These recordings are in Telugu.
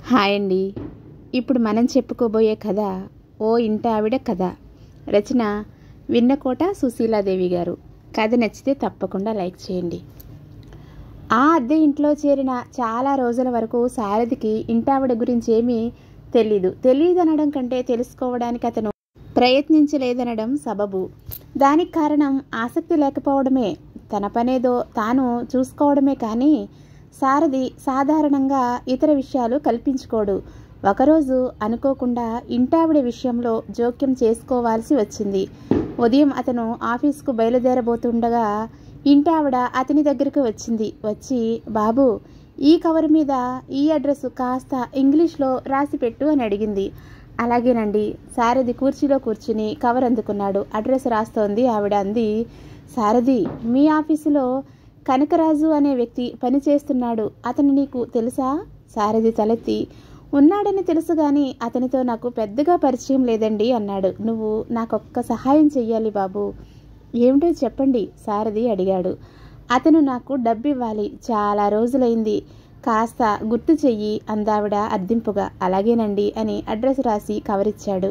హాయ్ అండి ఇప్పుడు మనం చెప్పుకోబోయే కథ ఓ ఇంట ఆవిడ కథ రచన విన్నకోట సుశీలాదేవి గారు కథ నచ్చితే తప్పకుండా లైక్ చేయండి ఆ అద్దె ఇంట్లో చేరిన చాలా రోజుల వరకు సారథికి ఇంటావిడ గురించి ఏమీ తెలీదు తెలియదనడం కంటే తెలుసుకోవడానికి అతను ప్రయత్నించలేదనడం సబబు దానికి కారణం ఆసక్తి లేకపోవడమే తన పనేదో తాను చూసుకోవడమే కానీ సారథి సాధారణంగా ఇతర విషయాలు కల్పించుకోడు ఒకరోజు అనుకోకుండా ఇంటావిడ విషయంలో జోక్యం చేసుకోవాల్సి వచ్చింది ఉదయం అతను ఆఫీస్కు బయలుదేరబోతుండగా ఇంటావిడ అతని దగ్గరకు వచ్చింది వచ్చి బాబు ఈ కవర్ మీద ఈ అడ్రస్ కాస్త ఇంగ్లీష్లో రాసిపెట్టు అని అడిగింది అలాగేనండి సారథి కుర్చీలో కూర్చుని కవర్ అందుకున్నాడు అడ్రస్ రాస్తోంది ఆవిడ అంది సారథి మీ ఆఫీసులో కనకరాజు అనే వ్యక్తి పని చేస్తున్నాడు అతను నీకు తెలుసా సారథి తలెత్తి ఉన్నాడని తెలుసు గాని అతనితో నాకు పెద్దగా పరిచయం లేదండి అన్నాడు నువ్వు నాకొక్క సహాయం చెయ్యాలి బాబు ఏమిటో చెప్పండి సారథి అడిగాడు అతను నాకు డబ్బు ఇవ్వాలి చాలా రోజులైంది కాస్త గుర్తు చెయ్యి అందావిడ అర్దింపుగా అలాగేనండి అని అడ్రస్ రాసి కవరిచ్చాడు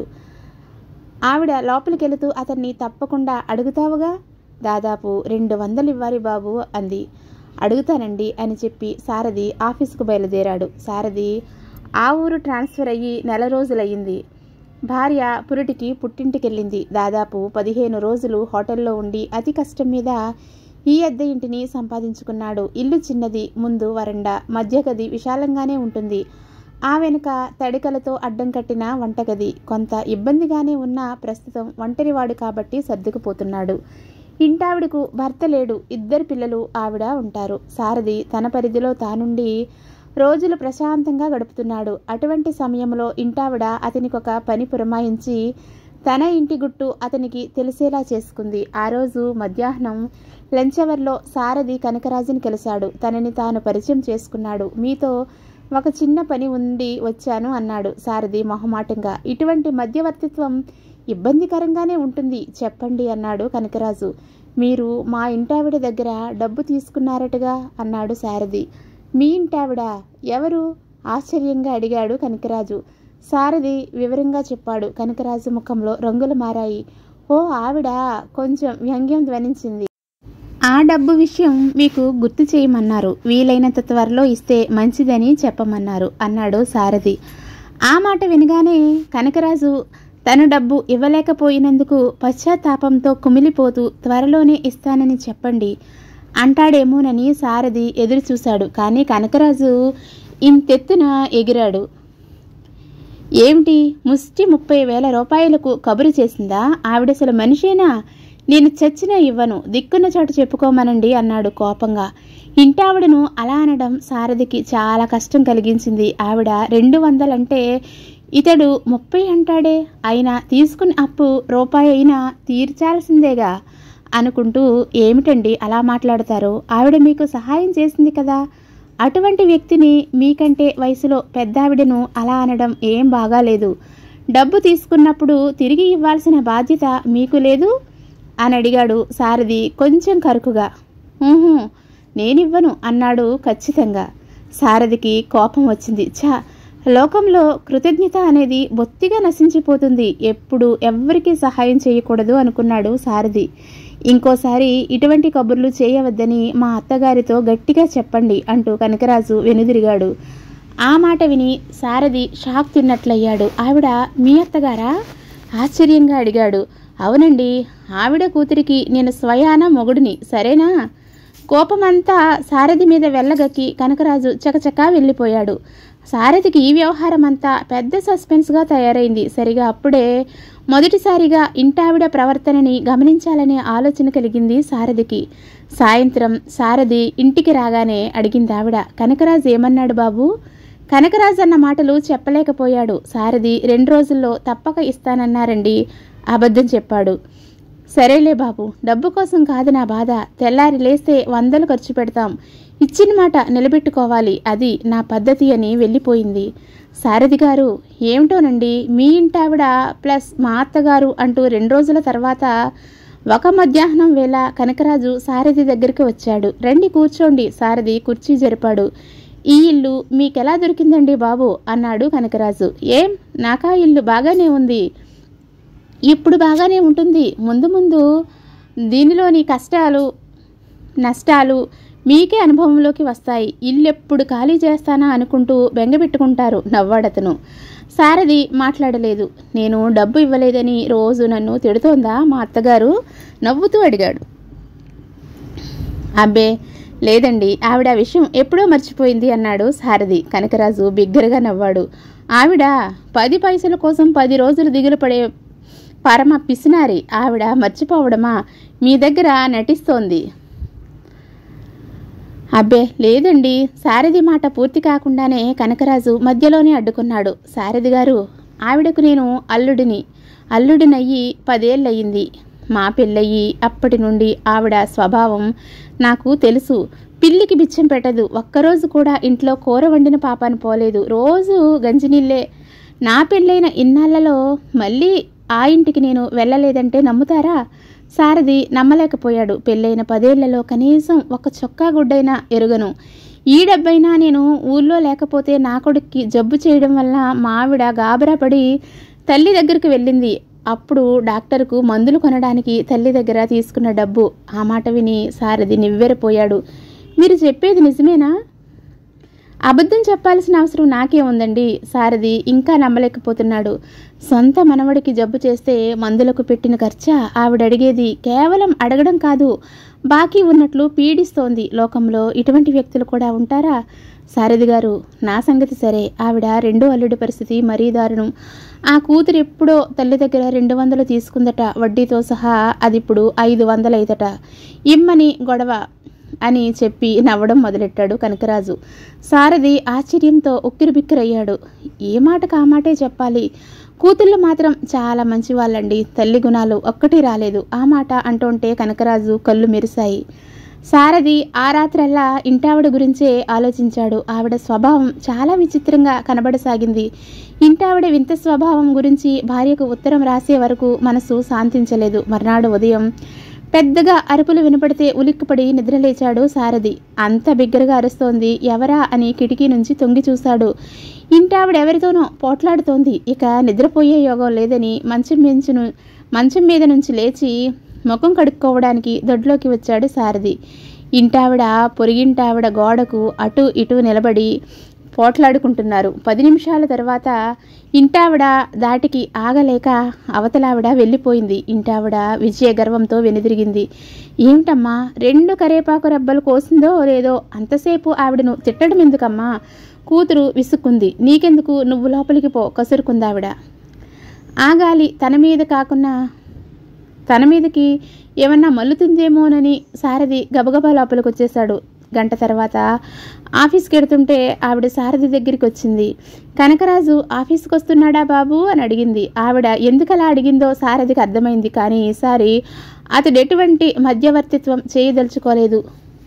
ఆవిడ లోపలికెళుతూ అతన్ని తప్పకుండా అడుగుతావుగా దాదాపు రెండు వందలు ఇవ్వాలి బాబు అంది అడుగుతానండి అని చెప్పి సారథి ఆఫీసుకు బయలుదేరాడు సారథి ఆ ఊరు ట్రాన్స్ఫర్ అయ్యి నెల రోజులయ్యింది భార్య పురిటికి పుట్టింటికెళ్ళింది దాదాపు పదిహేను రోజులు హోటల్లో ఉండి అతి కష్టం మీద ఈ అద్దె ఇంటిని సంపాదించుకున్నాడు ఇల్లు చిన్నది ముందు వరండా మధ్య గది విశాలంగానే ఉంటుంది ఆ వెనుక తడికలతో అడ్డం కట్టిన వంటగది కొంత ఇబ్బందిగానే ఉన్న ప్రస్తుతం ఒంటరివాడు కాబట్టి సర్దుకుపోతున్నాడు ఇంటావిడకు భర్త లేడు ఇద్దరు పిల్లలు ఆవిడ ఉంటారు సారథి తన పరిధిలో తానుండి రోజులు ప్రశాంతంగా గడుపుతున్నాడు అటువంటి సమయంలో ఇంటావిడ అతనికొక పని పురమాయించి తన ఇంటి గుట్టు అతనికి తెలిసేలా చేసుకుంది ఆ రోజు మధ్యాహ్నం లంచ్ అవర్లో సారథి కనకరాజుని కలిశాడు తనని తాను పరిచయం చేసుకున్నాడు మీతో ఒక చిన్న పని ఉండి వచ్చాను అన్నాడు సారథి మొహమాటంగా ఇటువంటి మధ్యవర్తిత్వం ఇబ్బందికరంగానే ఉంటుంది చెప్పండి అన్నాడు కనకరాజు మీరు మా ఇంటావిడ దగ్గర డబ్బు తీసుకున్నారటగా అన్నాడు సారథి మీ ఇంటావిడ ఎవరు ఆశ్చర్యంగా అడిగాడు కనకరాజు సారథి వివరంగా చెప్పాడు కనకరాజు ముఖంలో రంగులు మారాయి ఓ ఆవిడ కొంచెం వ్యంగ్యం ధ్వనించింది ఆ డబ్బు విషయం మీకు గుర్తు చేయమన్నారు వీలైనంత త్వరలో ఇస్తే మంచిదని చెప్పమన్నారు అన్నాడు సారథి ఆ మాట వినగానే కనకరాజు తన డబ్బు ఇవ్వలేకపోయినందుకు పశ్చాత్తాపంతో కుమిలిపోతూ త్వరలోనే ఇస్తానని చెప్పండి అంటాడేమోనని సారథి ఎదురు చూశాడు కానీ కనకరాజు ఇంతెత్తున ఎగిరాడు ఏమిటి ముష్టి ముప్పై వేల రూపాయలకు కబురు చేసిందా ఆవిడసలు మనిషేనా నేను చచ్చినా ఇవ్వను దిక్కున్న చోట చెప్పుకోమనండి అన్నాడు కోపంగా ఇంటావిడను అలా అనడం సారథికి చాలా కష్టం కలిగించింది ఆవిడ రెండు వందలంటే ఇతడు ముప్పై అంటాడే అయినా తీసుకుని అప్పు రూపాయి అయినా తీర్చాల్సిందేగా అనుకుంటూ ఏమిటండి అలా మాట్లాడతారు ఆవిడ మీకు సహాయం చేసింది కదా అటువంటి వ్యక్తిని మీకంటే వయసులో పెద్దావిడను అలా అనడం ఏం బాగాలేదు డబ్బు తీసుకున్నప్పుడు తిరిగి ఇవ్వాల్సిన బాధ్యత మీకు లేదు అని అడిగాడు సారథి కొంచెం కరుకుగా ఊహు నేనివ్వను అన్నాడు ఖచ్చితంగా సారథికి కోపం వచ్చింది ఛా లోకంలో కృతజ్ఞత అనేది బొత్తిగా నశించిపోతుంది ఎప్పుడు ఎవ్వరికీ సహాయం చేయకూడదు అనుకున్నాడు సారథి ఇంకోసారి ఇటువంటి కబుర్లు చేయవద్దని మా అత్తగారితో గట్టిగా చెప్పండి అంటూ కనకరాజు వెనుదిరిగాడు ఆ మాట విని సారథి షాక్ తిన్నట్లయ్యాడు ఆవిడ మీ అత్తగారా ఆశ్చర్యంగా అడిగాడు అవునండి ఆవిడ కూతురికి నేను స్వయాన మొగుడిని సరేనా కోపమంతా సారథి మీద వెళ్ళగక్కి కనకరాజు చకచకా వెళ్ళిపోయాడు సారథికి ఈ వ్యవహారం అంతా పెద్ద సస్పెన్స్గా తయారైంది సరిగా అప్పుడే మొదటిసారిగా ఇంటావిడ ప్రవర్తనని గమనించాలనే ఆలోచన కలిగింది సారథికి సాయంత్రం సారథి ఇంటికి రాగానే అడిగింది ఆవిడ కనకరాజు ఏమన్నాడు బాబు కనకరాజు అన్న మాటలు చెప్పలేకపోయాడు సారథి రెండు రోజుల్లో తప్పక ఇస్తానన్నారండి అబద్ధం చెప్పాడు సరేలే బాబు డబ్బు కోసం కాదు నా బాధ తెల్లారి లేస్తే వందలు ఖర్చు పెడతాం ఇచ్చిన మాట నిలబెట్టుకోవాలి అది నా పద్ధతి అని వెళ్ళిపోయింది సారథి గారు ఏమిటోనండి మీ ఇంటావిడ ప్లస్ మా అత్తగారు అంటూ రెండు రోజుల తర్వాత ఒక మధ్యాహ్నం వేళ కనకరాజు సారథి దగ్గరికి వచ్చాడు రండి కూర్చోండి సారథి కుర్చీ జరిపాడు ఈ ఇల్లు మీకెలా దొరికిందండి బాబు అన్నాడు కనకరాజు ఏం నాకా ఇల్లు బాగానే ఉంది ఇప్పుడు బాగానే ఉంటుంది ముందు ముందు దీనిలోని కష్టాలు నష్టాలు మీకే అనుభవంలోకి వస్తాయి ఇల్లు ఎప్పుడు ఖాళీ చేస్తానా అనుకుంటూ బెంగపెట్టుకుంటారు నవ్వాడతను సారథి మాట్లాడలేదు నేను డబ్బు ఇవ్వలేదని రోజు నన్ను తిడుతోందా మా అత్తగారు నవ్వుతూ అడిగాడు అబ్బే లేదండి ఆవిడ ఆ విషయం ఎప్పుడో మర్చిపోయింది అన్నాడు సారథి కనకరాజు బిగ్గరగా నవ్వాడు ఆవిడ పది పైసల కోసం పది రోజులు దిగులు పడే పరమ పిసినారి ఆవిడ మర్చిపోవడమా మీ దగ్గర నటిస్తోంది అబ్బే లేదండి సారథి మాట పూర్తి కాకుండానే కనకరాజు మధ్యలోనే అడ్డుకున్నాడు సారథి గారు ఆవిడకు నేను అల్లుడిని అల్లుడినయ్యి పదేళ్ళయింది మా పెళ్ళయి అప్పటి నుండి ఆవిడ స్వభావం నాకు తెలుసు పిల్లికి బిచ్చం పెట్టదు ఒక్కరోజు కూడా ఇంట్లో కూర వండిన పాపాను పోలేదు రోజు గంజినీళ్ళే నా పెళ్ళైన ఇన్నాళ్లలో మళ్ళీ ఆ ఇంటికి నేను వెళ్ళలేదంటే నమ్ముతారా సారథి నమ్మలేకపోయాడు పెళ్ళైన పదేళ్లలో కనీసం ఒక చొక్కా గుడ్డైనా ఎరుగను ఈ డబ్బైనా నేను ఊళ్ళో లేకపోతే నా కొడుక్కి జబ్బు చేయడం వల్ల మా ఆవిడ గాబరా పడి తల్లి దగ్గరికి వెళ్ళింది అప్పుడు డాక్టర్కు మందులు కొనడానికి తల్లి దగ్గర తీసుకున్న డబ్బు ఆ మాట విని సారథి నివ్వెరపోయాడు మీరు చెప్పేది నిజమేనా అబద్ధం చెప్పాల్సిన అవసరం నాకే ఉందండి సారథి ఇంకా నమ్మలేకపోతున్నాడు సొంత మనవడికి జబ్బు చేస్తే మందులకు పెట్టిన ఖర్చా ఆవిడ అడిగేది కేవలం అడగడం కాదు బాకీ ఉన్నట్లు పీడిస్తోంది లోకంలో ఇటువంటి వ్యక్తులు కూడా ఉంటారా సారథి గారు నా సంగతి సరే ఆవిడ రెండో అల్లుడి పరిస్థితి మరీ దారుణం ఆ కూతురు ఎప్పుడో తల్లి దగ్గర రెండు వందలు తీసుకుందట వడ్డీతో సహా అది ఇప్పుడు ఐదు వందలైదట ఇమ్మని గొడవ అని చెప్పి నవ్వడం మొదలెట్టాడు కనకరాజు సారథి ఆశ్చర్యంతో ఉక్కిరిబిక్కిరయ్యాడు ఏ మాటకు ఆ మాటే చెప్పాలి కూతుళ్ళు మాత్రం చాలా మంచి వాళ్ళండి తల్లి గుణాలు ఒక్కటి రాలేదు ఆ మాట అంటుంటే కనకరాజు కళ్ళు మెరిశాయి సారథి ఆ రాత్రల్లా ఇంటావిడ గురించే ఆలోచించాడు ఆవిడ స్వభావం చాలా విచిత్రంగా కనబడసాగింది ఇంటావిడ వింత స్వభావం గురించి భార్యకు ఉత్తరం రాసే వరకు మనసు శాంతించలేదు మర్నాడు ఉదయం పెద్దగా అరుపులు వినపడితే ఉలిక్కిపడి నిద్రలేచాడు సారథి అంత బిగ్గరగా అరుస్తోంది ఎవరా అని కిటికీ నుంచి తొంగి చూశాడు ఇంటావిడ ఎవరితోనో పోట్లాడుతోంది ఇక నిద్రపోయే యోగం లేదని మంచం మించును మంచం మీద నుంచి లేచి ముఖం కడుక్కోవడానికి దొడ్లోకి వచ్చాడు సారథి ఇంటావిడ పొరిగింటావిడ గోడకు అటు ఇటు నిలబడి పోట్లాడుకుంటున్నారు పది నిమిషాల తర్వాత ఇంటావిడ దాటికి ఆగలేక అవతలావిడ వెళ్ళిపోయింది ఇంటావిడ విజయ గర్వంతో వెనుదిరిగింది ఏమిటమ్మా రెండు కరేపాకు రెబ్బలు కోసిందో లేదో అంతసేపు ఆవిడను తిట్టడం ఎందుకమ్మా కూతురు విసుక్కుంది నీకెందుకు నువ్వు లోపలికి పో కసురుకుందావిడ ఆ గాలి తన మీద కాకుండా తన మీదకి ఏమన్నా మల్లుతుందేమోనని సారథి గబగబా లోపలికి వచ్చేశాడు గంట తర్వాత ఆఫీస్కి వెడుతుంటే ఆవిడ సారథి దగ్గరికి వచ్చింది కనకరాజు ఆఫీస్కి వస్తున్నాడా బాబు అని అడిగింది ఆవిడ ఎందుకలా అడిగిందో సారథికి అర్థమైంది కానీ ఈసారి అతడు ఎటువంటి మధ్యవర్తిత్వం చేయదలుచుకోలేదు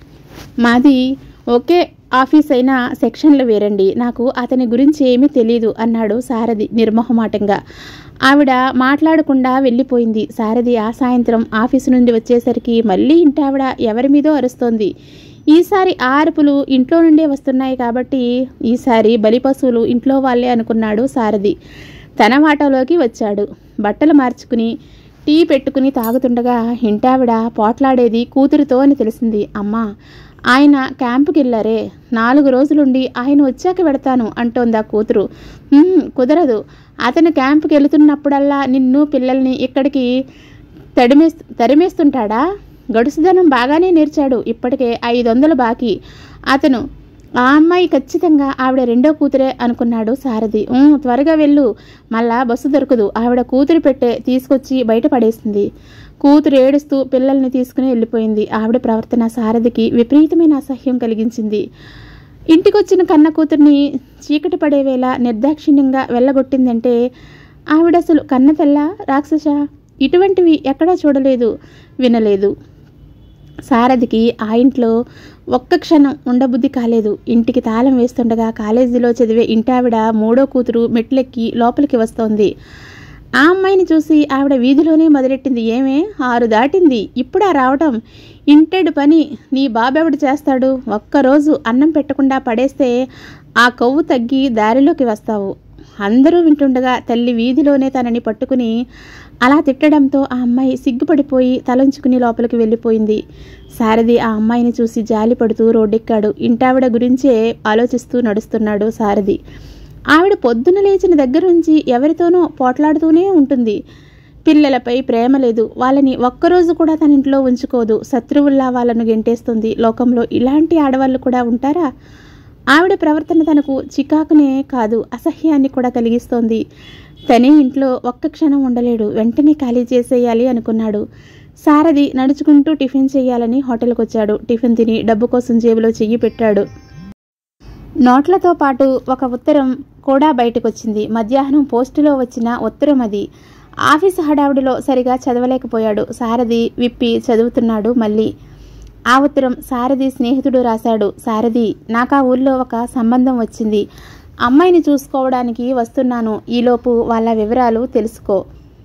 మాది ఒకే ఆఫీస్ అయినా సెక్షన్లు వేరండి నాకు అతని గురించి ఏమీ తెలియదు అన్నాడు సారథి నిర్మోహమాటంగా ఆవిడ మాట్లాడకుండా వెళ్ళిపోయింది సారథి ఆ సాయంత్రం ఆఫీసు నుండి వచ్చేసరికి మళ్ళీ ఇంటావిడ ఎవరి మీదో అరుస్తోంది ఈసారి ఆ అరుపులు ఇంట్లో నుండే వస్తున్నాయి కాబట్టి ఈసారి బలి పశువులు ఇంట్లో వాళ్ళే అనుకున్నాడు సారథి తన వాటాలోకి వచ్చాడు బట్టలు మార్చుకుని టీ పెట్టుకుని తాగుతుండగా ఇంటావిడ పోట్లాడేది కూతురితో అని తెలిసింది అమ్మా ఆయన క్యాంపుకి వెళ్ళారే నాలుగు రోజులుండి ఆయన వచ్చాక పెడతాను అంటోంది ఆ కూతురు "ఉమ్, కుదరదు అతను క్యాంపుకి వెళుతున్నప్పుడల్లా నిన్ను పిల్లల్ని ఇక్కడికి తడిమేస్ తరిమేస్తుంటాడా గడుసుదనం బాగానే నేర్చాడు ఇప్పటికే ఐదు వందలు బాకీ అతను ఆ అమ్మాయి ఖచ్చితంగా ఆవిడ రెండో కూతురే అనుకున్నాడు సారథి "ఊ, త్వరగా వెళ్ళు మళ్ళా బస్సు దొరకదు ఆవిడ కూతురు పెట్టే తీసుకొచ్చి బయట పడేసింది కూతురు ఏడుస్తూ పిల్లల్ని తీసుకుని వెళ్ళిపోయింది ఆవిడ ప్రవర్తన సారథికి విపరీతమైన అసహ్యం కలిగించింది ఇంటికొచ్చిన కన్న కూతుర్ని చీకటి పడేవేళ నిర్దాక్షిణ్యంగా వెళ్ళగొట్టిందంటే ఆవిడ అసలు కన్న తెల్ల రాక్షస ఇటువంటివి ఎక్కడా చూడలేదు వినలేదు సారథికి ఆ ఇంట్లో ఒక్క క్షణం ఉండబుద్ధి కాలేదు ఇంటికి తాళం వేస్తుండగా కాలేజీలో చదివే ఇంటావిడ మూడో కూతురు మెట్లెక్కి లోపలికి వస్తోంది ఆ అమ్మాయిని చూసి ఆవిడ వీధిలోనే మొదలెట్టింది ఏమే ఆరు దాటింది ఇప్పుడా రావటం ఇంటెడు పని నీ బాబెవడు చేస్తాడు ఒక్కరోజు అన్నం పెట్టకుండా పడేస్తే ఆ కొవ్వు తగ్గి దారిలోకి వస్తావు అందరూ వింటుండగా తల్లి వీధిలోనే తనని పట్టుకుని అలా తిట్టడంతో ఆ అమ్మాయి సిగ్గుపడిపోయి తలంచుకుని లోపలికి వెళ్ళిపోయింది సారథి ఆ అమ్మాయిని చూసి జాలి పడుతూ రోడ్డెక్కాడు ఇంటావిడ గురించే ఆలోచిస్తూ నడుస్తున్నాడు సారథి ఆవిడ పొద్దున లేచిన దగ్గర నుంచి ఎవరితోనో పోట్లాడుతూనే ఉంటుంది పిల్లలపై ప్రేమ లేదు వాళ్ళని ఒక్కరోజు కూడా తన ఇంట్లో ఉంచుకోదు శత్రువుల్లా వాళ్ళను గెంటేస్తుంది లోకంలో ఇలాంటి ఆడవాళ్ళు కూడా ఉంటారా ఆవిడ ప్రవర్తన తనకు చికాకునే కాదు అసహ్యాన్ని కూడా కలిగిస్తోంది తనే ఇంట్లో ఒక్క క్షణం ఉండలేడు వెంటనే ఖాళీ చేసేయాలి అనుకున్నాడు సారథి నడుచుకుంటూ టిఫిన్ చేయాలని హోటల్కి వచ్చాడు టిఫిన్ తిని డబ్బు కోసం జేబులో చెయ్యి పెట్టాడు నోట్లతో పాటు ఒక ఉత్తరం కూడా బయటకొచ్చింది మధ్యాహ్నం పోస్టులో వచ్చిన ఉత్తరం అది ఆఫీసు హడావుడిలో సరిగా చదవలేకపోయాడు సారథి విప్పి చదువుతున్నాడు మళ్ళీ ఆ ఉత్తరం సారథి స్నేహితుడు రాశాడు సారథి నాకు ఆ ఊళ్ళో ఒక సంబంధం వచ్చింది అమ్మాయిని చూసుకోవడానికి వస్తున్నాను ఈలోపు వాళ్ళ వివరాలు తెలుసుకో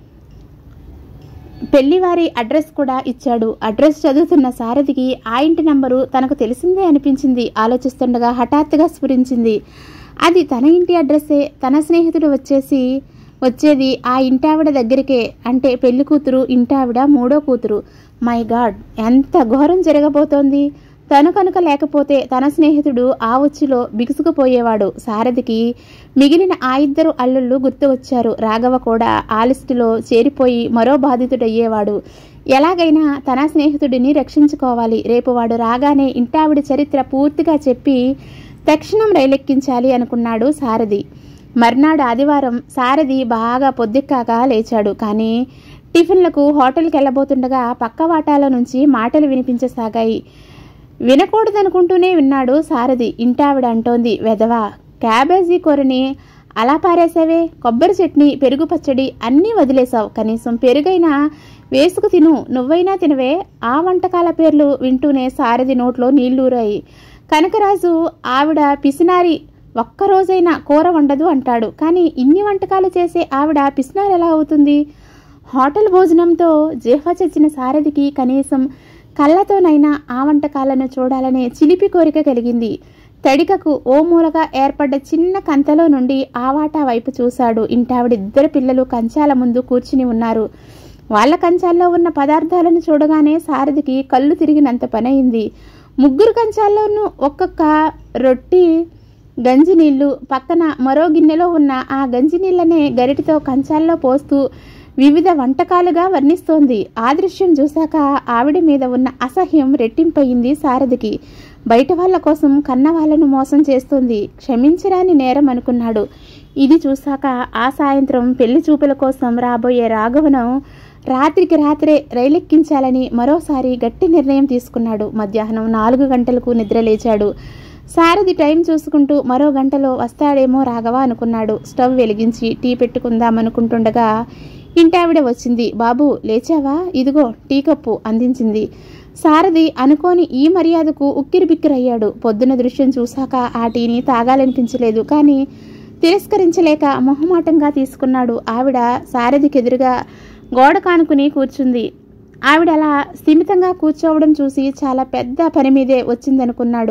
పెళ్లివారి అడ్రస్ కూడా ఇచ్చాడు అడ్రస్ చదువుతున్న సారథికి ఆ ఇంటి నంబరు తనకు తెలిసిందే అనిపించింది ఆలోచిస్తుండగా హఠాత్తుగా స్ఫురించింది అది తన ఇంటి అడ్రస్సే తన స్నేహితుడు వచ్చేసి వచ్చేది ఆ ఇంటావిడ దగ్గరికే అంటే పెళ్లి కూతురు ఇంటావిడ మూడో కూతురు మై గాడ్ ఎంత ఘోరం జరగబోతోంది తను కనుక లేకపోతే తన స్నేహితుడు ఆ ఉచ్చులో బిగుసుకుపోయేవాడు సారథికి మిగిలిన ఆ ఇద్దరు అల్లుళ్ళు గుర్తు వచ్చారు రాఘవ కూడా ఆ లిస్టులో చేరిపోయి మరో బాధితుడయ్యేవాడు ఎలాగైనా తన స్నేహితుడిని రక్షించుకోవాలి రేపు వాడు రాగానే ఇంటావిడ చరిత్ర పూర్తిగా చెప్పి తక్షణం రైలెక్కించాలి అనుకున్నాడు సారథి మర్నాడు ఆదివారం సారథి బాగా పొద్దుక్కాక లేచాడు కానీ టిఫిన్లకు హోటల్కి వెళ్ళబోతుండగా పక్క వాటాల నుంచి మాటలు వినిపించసాగాయి వినకూడదనుకుంటూనే విన్నాడు సారథి ఇంటావిడ అంటోంది వెధవా క్యాబేజీ కూరని అలా పారేసావే కొబ్బరి చట్నీ పెరుగు పచ్చడి అన్నీ వదిలేసావు కనీసం పెరుగైనా వేసుకు తిను నువ్వైనా తినవే ఆ వంటకాల పేర్లు వింటూనే సారథి నోట్లో నీళ్లూరాయి కనకరాజు ఆవిడ పిసినారి ఒక్కరోజైనా కూర వండదు అంటాడు కానీ ఇన్ని వంటకాలు చేసే ఆవిడ పిసినారి ఎలా అవుతుంది హోటల్ భోజనంతో జిహ్వ చచ్చిన సారథికి కనీసం కళ్ళతోనైనా ఆ వంటకాలను చూడాలనే చిలిపి కోరిక కలిగింది తడికకు ఓ మూలగా ఏర్పడ్డ చిన్న కంతలో నుండి ఆ వాటా వైపు చూశాడు ఇంటావిడ ఇద్దరు పిల్లలు కంచాల ముందు కూర్చుని ఉన్నారు వాళ్ళ కంచాల్లో ఉన్న పదార్థాలను చూడగానే సారథికి కళ్ళు తిరిగినంత పనయింది ముగ్గురు కంచాల్లోనూ ఒక్కొక్క రొట్టి గంజి నీళ్లు పక్కన మరో గిన్నెలో ఉన్న ఆ గంజి నీళ్ళనే గరిటితో కంచాల్లో పోస్తూ వివిధ వంటకాలుగా వర్ణిస్తోంది ఆ దృశ్యం చూశాక ఆవిడ మీద ఉన్న అసహ్యం రెట్టింపయింది సారథికి బయట వాళ్ళ కోసం కన్న వాళ్ళను మోసం చేస్తోంది క్షమించరాని నేరం అనుకున్నాడు ఇది చూశాక ఆ సాయంత్రం పెళ్లి చూపుల కోసం రాబోయే రాఘవనం రాత్రికి రాత్రే రైలెక్కించాలని మరోసారి గట్టి నిర్ణయం తీసుకున్నాడు మధ్యాహ్నం నాలుగు గంటలకు నిద్ర లేచాడు సారథి టైం చూసుకుంటూ మరో గంటలో వస్తాడేమో రాఘవ అనుకున్నాడు స్టవ్ వెలిగించి టీ పెట్టుకుందామనుకుంటుండగా ఇంటావిడ వచ్చింది బాబు లేచావా ఇదిగో టీ కప్పు అందించింది సారథి అనుకోని ఈ మర్యాదకు ఉక్కిరిబిక్కిరయ్యాడు పొద్దున దృశ్యం చూశాక ఆ టీని తాగాలనిపించలేదు కానీ తిరస్కరించలేక మొహమాటంగా తీసుకున్నాడు ఆవిడ సారథికి ఎదురుగా గోడ కానుకుని కూర్చుంది ఆవిడ అలా స్థిమితంగా కూర్చోవడం చూసి చాలా పెద్ద పని మీదే వచ్చిందనుకున్నాడు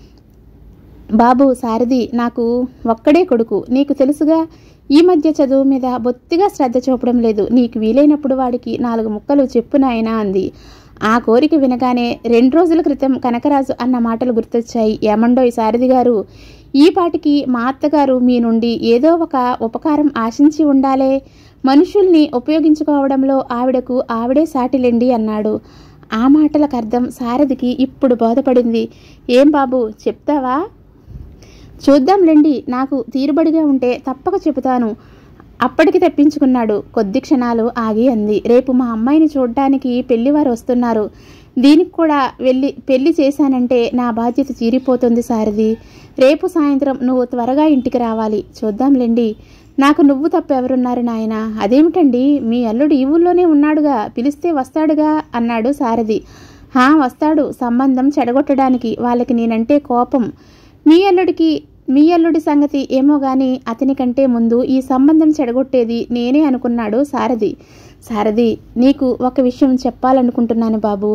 బాబు సారథి నాకు ఒక్కడే కొడుకు నీకు తెలుసుగా ఈ మధ్య చదువు మీద బొత్తిగా శ్రద్ధ చూపడం లేదు నీకు వీలైనప్పుడు వాడికి నాలుగు ముక్కలు చెప్పు నాయనా అంది ఆ కోరిక వినగానే రెండు రోజుల క్రితం కనకరాజు అన్న మాటలు గుర్తొచ్చాయి ఏమండోయ్ సారథి గారు ఈ పాటికి మా అత్తగారు మీ నుండి ఏదో ఒక ఉపకారం ఆశించి ఉండాలే మనుషుల్ని ఉపయోగించుకోవడంలో ఆవిడకు ఆవిడే సాటిలేండి అన్నాడు ఆ మాటలకు అర్థం సారథికి ఇప్పుడు బోధపడింది ఏం బాబు చెప్తావా చూద్దాంలేండి నాకు తీరుబడిగా ఉంటే తప్పక చెబుతాను అప్పటికి తెప్పించుకున్నాడు కొద్ది క్షణాలు ఆగి అంది రేపు మా అమ్మాయిని చూడ్డానికి పెళ్లివారు వస్తున్నారు దీనికి కూడా వెళ్ళి పెళ్లి చేశానంటే నా బాధ్యత తీరిపోతుంది సారథి రేపు సాయంత్రం నువ్వు త్వరగా ఇంటికి రావాలి చూద్దాంలేండి నాకు నువ్వు తప్ప ఎవరున్నారు నాయన అదేమిటండి మీ అల్లుడు ఈ ఊళ్ళోనే ఉన్నాడుగా పిలిస్తే వస్తాడుగా అన్నాడు సారథి హా వస్తాడు సంబంధం చెడగొట్టడానికి వాళ్ళకి నేనంటే కోపం మీ అల్లుడికి మీ అల్లుడి సంగతి ఏమో గాని అతని కంటే ముందు ఈ సంబంధం చెడగొట్టేది నేనే అనుకున్నాడు సారథి సారథి నీకు ఒక విషయం చెప్పాలనుకుంటున్నాను బాబు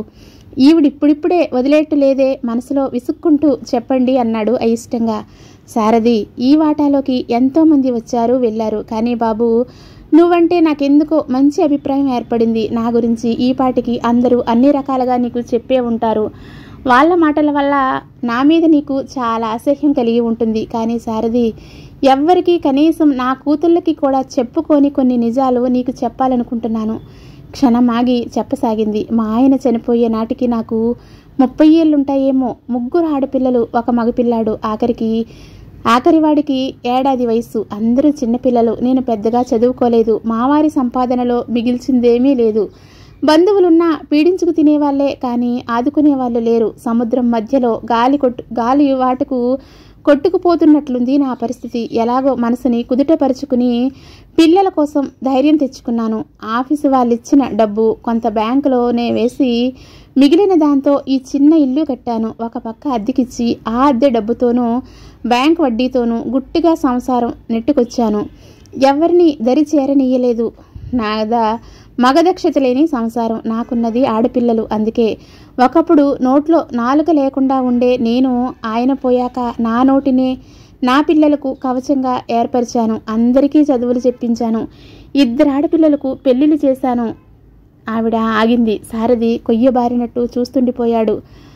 ఈవిడిప్పుడిప్పుడే వదిలేట్టు లేదే మనసులో విసుక్కుంటూ చెప్పండి అన్నాడు అయిష్టంగా సారథి ఈ వాటాలోకి ఎంతోమంది వచ్చారు వెళ్ళారు కానీ బాబు నువ్వంటే నాకెందుకో మంచి అభిప్రాయం ఏర్పడింది నా గురించి ఈ పాటికి అందరూ అన్ని రకాలుగా నీకు చెప్పే ఉంటారు వాళ్ళ మాటల వల్ల నా మీద నీకు చాలా అసహ్యం కలిగి ఉంటుంది కానీ సారథి ఎవ్వరికీ కనీసం నా కూతుళ్ళకి కూడా చెప్పుకొని కొన్ని నిజాలు నీకు చెప్పాలనుకుంటున్నాను క్షణం ఆగి చెప్పసాగింది మా ఆయన చనిపోయే నాటికి నాకు ముప్పై ఏళ్ళుంటాయేమో ముగ్గురు ఆడపిల్లలు ఒక మగపిల్లాడు ఆఖరికి ఆఖరివాడికి ఏడాది వయస్సు అందరూ చిన్నపిల్లలు నేను పెద్దగా చదువుకోలేదు మావారి సంపాదనలో మిగిల్చిందేమీ లేదు బంధువులున్నా పీడించుకు తినేవాళ్లే కానీ ఆదుకునే వాళ్ళు లేరు సముద్రం మధ్యలో గాలి కొట్టు గాలి వాటుకు కొట్టుకుపోతున్నట్లుంది నా పరిస్థితి ఎలాగో మనసుని కుదుటపరుచుకుని పిల్లల కోసం ధైర్యం తెచ్చుకున్నాను ఆఫీసు వాళ్ళు ఇచ్చిన డబ్బు కొంత బ్యాంకులోనే వేసి మిగిలిన దాంతో ఈ చిన్న ఇల్లు కట్టాను ఒక పక్క అద్దెకిచ్చి ఆ అద్దె డబ్బుతోనూ బ్యాంక్ వడ్డీతోనూ గుట్టిగా సంసారం నెట్టుకొచ్చాను ఎవరిని దరి చేరనీయలేదు నాదా మగదక్షత లేని సంసారం నాకున్నది ఆడపిల్లలు అందుకే ఒకప్పుడు నోట్లో నాలుక లేకుండా ఉండే నేను ఆయన పోయాక నా నోటినే నా పిల్లలకు కవచంగా ఏర్పరిచాను అందరికీ చదువులు చెప్పించాను ఇద్దరు ఆడపిల్లలకు పెళ్లిళ్ళు చేశాను ఆవిడ ఆగింది సారథి కొయ్యబారినట్టు చూస్తుండిపోయాడు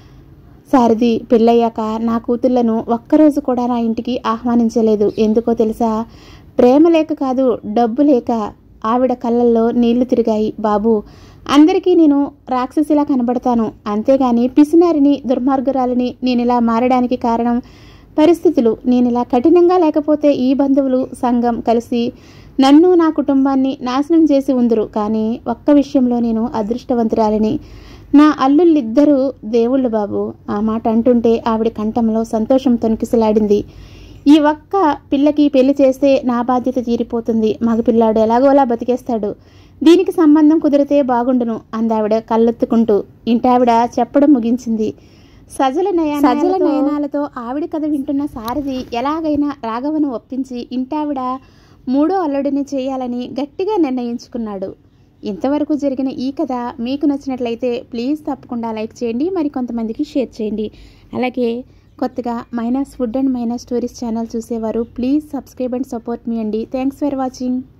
సారథి పెళ్ళయ్యాక నా కూతుళ్లను ఒక్కరోజు కూడా నా ఇంటికి ఆహ్వానించలేదు ఎందుకో తెలుసా ప్రేమ లేక కాదు డబ్బు లేక ఆవిడ కళ్ళల్లో నీళ్లు తిరిగాయి బాబు అందరికీ నేను రాక్షసిలా కనబడతాను అంతేగాని పిసినారిని దుర్మార్గురాలిని నేను ఇలా మారడానికి కారణం పరిస్థితులు నేను ఇలా కఠినంగా లేకపోతే ఈ బంధువులు సంఘం కలిసి నన్ను నా కుటుంబాన్ని నాశనం చేసి ఉందరు కానీ ఒక్క విషయంలో నేను అదృష్టవంతురాలిని నా అల్లుళ్ళిద్దరూ దేవుళ్ళు బాబు ఆ మాట అంటుంటే ఆవిడ కంఠంలో సంతోషం తొనికిసలాడింది ఈ ఒక్క పిల్లకి పెళ్లి చేస్తే నా బాధ్యత తీరిపోతుంది మగపిల్లాడు ఎలాగోలా బతికేస్తాడు దీనికి సంబంధం కుదిరితే బాగుండును అందావిడ కళ్ళెత్తుకుంటూ ఇంటావిడ చెప్పడం ముగించింది సజల నయన సజల నయనాలతో ఆవిడ కథ వింటున్న సారథి ఎలాగైనా రాఘవను ఒప్పించి ఇంటావిడ మూడో అల్లుడిని చేయాలని గట్టిగా నిర్ణయించుకున్నాడు ఇంతవరకు జరిగిన ఈ కథ మీకు నచ్చినట్లయితే ప్లీజ్ తప్పకుండా లైక్ చేయండి మరి కొంతమందికి షేర్ చేయండి అలాగే కొత్తగా minus food and minus stories channel చూసేవారు ప్లీజ్ సబ్స్క్రైబ్ అండ్ సపోర్ట్ మీ అండి థ్యాంక్స్ ఫర్ వాచింగ్